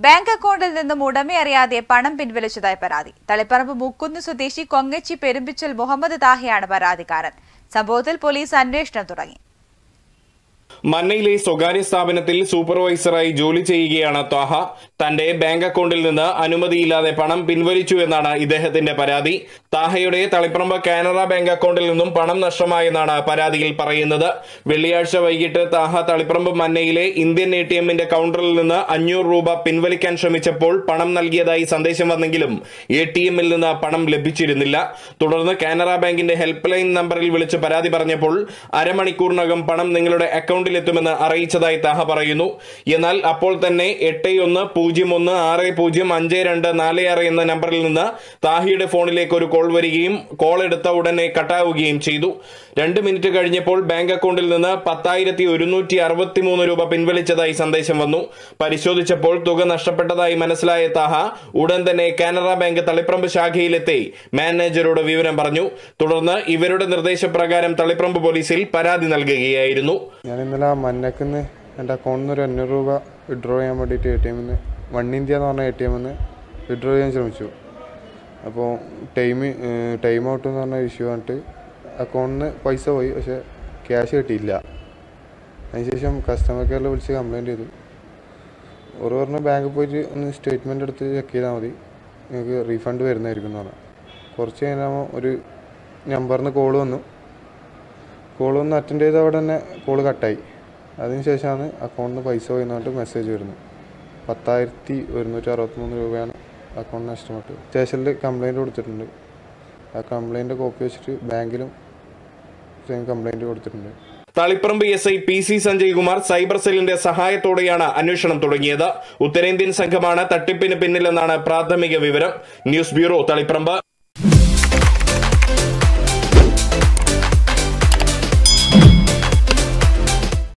bank അക്കൗണ്ടിൽ നിന്നും ഉടമയറിയാതെ പണം പിൻവലിച്ചതായി പരാതി തളിപ്പറമ്പ് മുക്കുന്ന് സ്വദേശി കൊങ്ങച്ചി പെരുമ്പിച്ചൽ മുഹമ്മദ് താഹിയാണ് പരാതിക്കാരൻ സംഭവത്തിൽ പോലീസ് അന്വേഷണം തുടങ്ങി മന്നയിലെ സ്വകാര്യ സ്ഥാപനത്തിൽ സൂപ്പർവൈസറായി ജോലി ചെയ്യുകയാണ് ത്വാഹ തന്റെ ബാങ്ക് അക്കൗണ്ടിൽ നിന്ന് അനുമതിയില്ലാതെ പണം പിൻവലിച്ചു എന്നാണ് ഇദ്ദേഹത്തിന്റെ പരാതി താഹയുടെ തളിപ്പറമ്പ് കാനറ ബാങ്ക് അക്കൗണ്ടിൽ നിന്നും പണം നഷ്ടമായെന്നാണ് പരാതിയിൽ പറയുന്നത് വെള്ളിയാഴ്ച വൈകിട്ട് താഹ തളിപ്പറമ്പ് മന്നയിലെ ഇന്ത്യൻ എ ടി എമ്മിന്റെ കൗണ്ടറിൽ നിന്ന് അഞ്ഞൂറ് രൂപ പിൻവലിക്കാൻ ശ്രമിച്ചപ്പോൾ പണം നൽകിയതായി സന്ദേശം വന്നെങ്കിലും എ ടി എമ്മിൽ നിന്ന് പണം ലഭിച്ചിരുന്നില്ല തുടർന്ന് കാനറ ബാങ്കിന്റെ ഹെൽപ്പ് ലൈൻ നമ്പറിൽ വിളിച്ച് പരാതി പറഞ്ഞപ്പോൾ അരമണിക്കൂറിനകം പണം നിങ്ങളുടെ അക്കൗണ്ടിലെത്തുമെന്ന് അറിയിച്ചതായി താഹ പറയുന്നു എന്നാൽ അപ്പോൾ തന്നെ എട്ട് ഒന്ന് പൂജ്യം ഒന്ന് ആറ് പൂജ്യം അഞ്ച് രണ്ട് നാല് ആറ് എന്ന നമ്പറിൽ നിന്ന് താഹിയുടെ ഫോണിലേക്ക് ഒരു കോൾ വരികയും കോൾ എടുത്ത ഉടനെ കട്ടാവുകയും ചെയ്തു രണ്ട് മിനിറ്റ് കഴിഞ്ഞപ്പോൾ ബാങ്ക് അക്കൗണ്ടിൽ നിന്ന് പത്തായിരത്തി ഒരുന്നൂറ്റി അറുപത്തിമൂന്ന് രൂപ പിൻവലിച്ചതായി സന്ദേശം വന്നു പരിശോധിച്ചപ്പോൾ തുക നഷ്ടപ്പെട്ടതായി മനസ്സിലായ താഹ ഉടൻ തന്നെ കാനറ ബാങ്ക് തളിപ്രമ്പ് ശാഖയിലെത്തി മാനേജരോട് വിവരം പറഞ്ഞു തുടർന്ന് ഇവരുടെ നിർദ്ദേശപ്രകാരം തളിപ്രമ്പ് പോലീസിൽ പരാതി നൽകുകയായിരുന്നു ഞാൻ ഇന്നലെ ആ മന്നക്കുന്ന് എൻ്റെ അക്കൗണ്ടിൽ നിന്ന് ഒരു അഞ്ഞൂറ് രൂപ വിഡ്രോ ചെയ്യാൻ വേണ്ടിയിട്ട് എ ടി എമ്മിൽ നിന്ന് വൺ ഇന്ത്യ എന്ന് പറഞ്ഞ എ ടി എമ്മിൽ നിന്ന് വിഡ്രോ ചെയ്യാൻ ശ്രമിച്ചു അപ്പോൾ ടൈം ടൈം ഔട്ട് എന്ന് പറഞ്ഞ ഇഷ്യൂ വന്നിട്ട് അക്കൗണ്ടിൽ നിന്ന് പൈസ പോയി പക്ഷേ ക്യാഷ് കിട്ടിയില്ല അതിനുശേഷം കസ്റ്റമർ കെയറിൽ വിളിച്ച് കംപ്ലയിൻറ്റ് ചെയ്തു ഒരു പറഞ്ഞ ബാങ്കിൽ പോയിട്ട് ഒന്ന് സ്റ്റേറ്റ്മെൻറ്റ് എടുത്ത് ചെക്ക് ചെയ്താൽ മതി നിങ്ങൾക്ക് റീഫണ്ട് വരുന്നതായിരിക്കും എന്ന് പറഞ്ഞു കുറച്ച് കഴിഞ്ഞാൽ ഒരു നമ്പറിൽ നിന്ന് കോൾ വന്നു കോൾ ഒന്ന് അറ്റൻഡ് ചെയ്ത അവിടെ തന്നെ കോൾ കട്ടായി അതിനുശേഷമാണ് അക്കൗണ്ടിൽ നിന്ന് പൈസ പോയി എന്ന് പറഞ്ഞിട്ട് മെസ്സേജ് വരുന്നത് പത്തായിരത്തി ഒരുന്നൂറ്റി അറുപത്തിമൂന്ന് രൂപയാണ് അക്കൗണ്ട് നഷ്ടപ്പെട്ടത് സ്റ്റേഷനിൽ കംപ്ലയിൻറ്റ് കൊടുത്തിട്ടുണ്ട് ആ കംപ്ലയിൻറ്റ് കോപ്പി വെച്ചിട്ട് ബാങ്കിലും സെയിം കംപ്ലയിൻറ്റ് കൊടുത്തിട്ടുണ്ട് Taliparamba S I P C Sanjay Kumar cyber സെല്ലിന്റെ സഹായത്തോടെയാണ് അന്വേഷണം തുടങ്ങിയത് ഉത്തരേന്ത്യൻ സംഘമാണ് തട്ടിപ്പിന് പിന്നിലെന്നാണ് പ്രാഥമിക വിവരം ന്യൂസ് ബ്യൂറോ തളിപ്പറമ്പ്